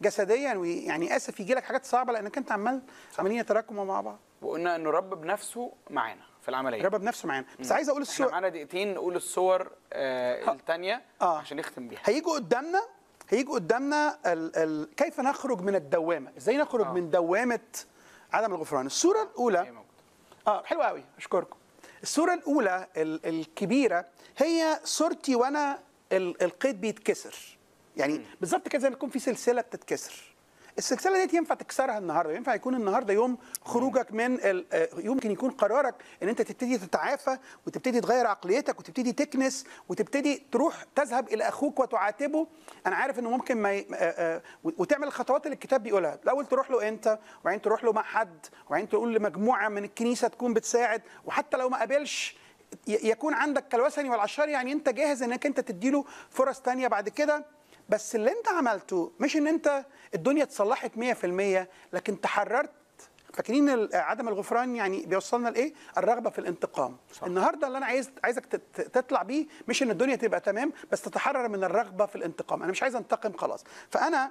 جسديا ويعني اسف يجي لك حاجات صعبه لانك انت عمال عمالين يتراكموا مع بعض وقلنا انه الرب بنفسه معانا في العمليه رب بنفسه معانا بس عايز اقول احنا الصور معانا دقيقتين نقول الصور آه الثانيه آه. عشان نختم بيها هيجوا قدامنا هيجوا قدامنا ال ال كيف نخرج من الدوامه ازاي نخرج آه. من دوامه عدم الغفران الصوره هي الاولى موجودة. اه حلو قوي اشكركم الصوره الاولى ال الكبيره هي صورتي وانا ال القيد بيتكسر يعني بالظبط كده زي ما يكون في سلسله بتتكسر السلسله دي ينفع تكسرها النهارده ينفع يكون النهارده يوم خروجك من ال- آه، يمكن يكون قرارك ان انت تبتدي تتعافى وتبتدي تغير عقليتك وتبتدي تكنس وتبتدي تروح تذهب الى اخوك وتعاتبه انا عارف انه ممكن ما ي... آه، آه، وتعمل الخطوات اللي الكتاب بيقولها الاول تروح له انت وبعدين تروح له مع حد وبعدين تقول لمجموعه من الكنيسه تكون بتساعد وحتى لو ما قابلش ي- يكون عندك كالوثني والعشار يعني انت جاهز انك انت تديله فرص تانية بعد كده بس اللي انت عملته مش ان انت الدنيا اتصلحت 100% لكن تحررت فاكرين ال- عدم الغفران يعني بيوصلنا لايه؟ الرغبه في الانتقام. صح. النهارده اللي انا عايز عايزك تت- تطلع بيه مش ان الدنيا تبقى تمام بس تتحرر من الرغبه في الانتقام، انا مش عايز انتقم خلاص. فانا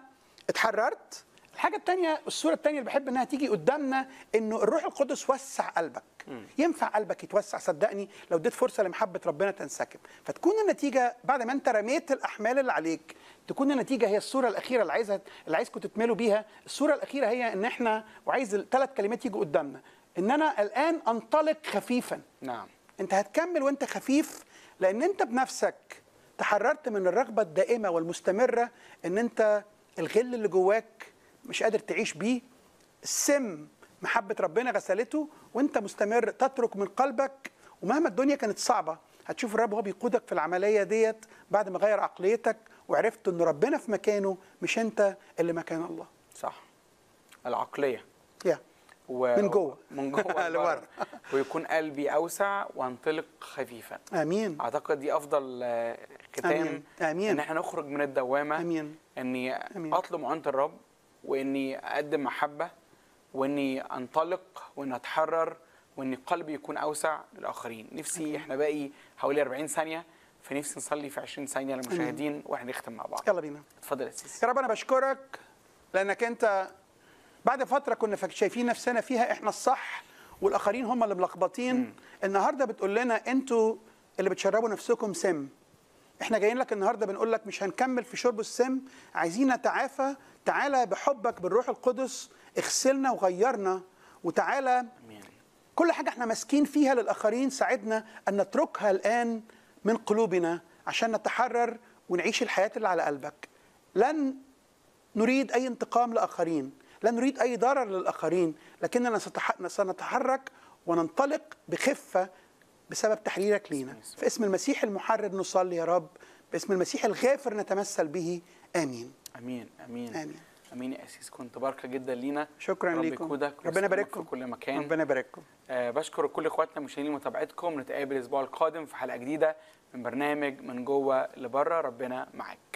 اتحررت الحاجه الثانيه الصوره الثانيه اللي بحب انها تيجي قدامنا انه الروح القدس وسع قلبك ينفع قلبك يتوسع صدقني لو اديت فرصه لمحبه ربنا تنسكب فتكون النتيجه بعد ما انت رميت الاحمال اللي عليك تكون النتيجه هي الصوره الاخيره اللي عايزها اللي عايزكم تتملوا بيها الصوره الاخيره هي ان احنا وعايز الثلاث كلمات يجوا قدامنا ان انا الان انطلق خفيفا نعم انت هتكمل وانت خفيف لان انت بنفسك تحررت من الرغبه الدائمه والمستمره ان انت الغل اللي جواك مش قادر تعيش بيه السم محبه ربنا غسلته وانت مستمر تترك من قلبك ومهما الدنيا كانت صعبه هتشوف الرب هو بيقودك في العمليه ديت بعد ما غير عقليتك وعرفت ان ربنا في مكانه مش انت اللي مكان الله صح العقليه يا و... من جوه. من جوه لورا. لبره ويكون قلبي اوسع وانطلق خفيفا امين اعتقد دي افضل آه، ختام آمين. آمين. ان احنا نخرج من الدوامه امين اني آمين. اطلب معونه الرب واني اقدم محبه واني انطلق واني اتحرر وان قلبي يكون اوسع للاخرين نفسي احنا باقي حوالي 40 ثانيه فنفسي نصلي في 20 ثانيه للمشاهدين واحنا نختم مع بعض يلا بينا اتفضل يا سيسي يا رب انا بشكرك لانك انت بعد فتره كنا فاك- شايفين نفسنا فيها احنا الصح والاخرين هم اللي ملخبطين النهارده بتقول لنا انتوا اللي بتشربوا نفسكم سم احنا جايين لك النهارده بنقول لك مش هنكمل في شرب السم عايزين نتعافى تعالى بحبك بالروح القدس اغسلنا وغيرنا وتعالى امين كل حاجة احنا ماسكين فيها للآخرين ساعدنا أن نتركها الآن من قلوبنا عشان نتحرر ونعيش الحياة اللي على قلبك لن نريد أي انتقام لآخرين لا نريد أي ضرر للآخرين لكننا ستح- سنتحرك وننطلق بخفة بسبب تحريرك لينا في اسم المسيح المحرر نصلي يا رب باسم المسيح الغافر نتمثل به آمين امين امين آمين. امين يا اسيس كنت بركه جدا لينا شكرا رب لكم يقودك ربنا ويستمر يبارككم في كل مكان ربنا يبارككم آه بشكر كل اخواتنا المشاهدين لمتابعتكم نتقابل الاسبوع القادم في حلقه جديده من برنامج من جوه لبره ربنا معاك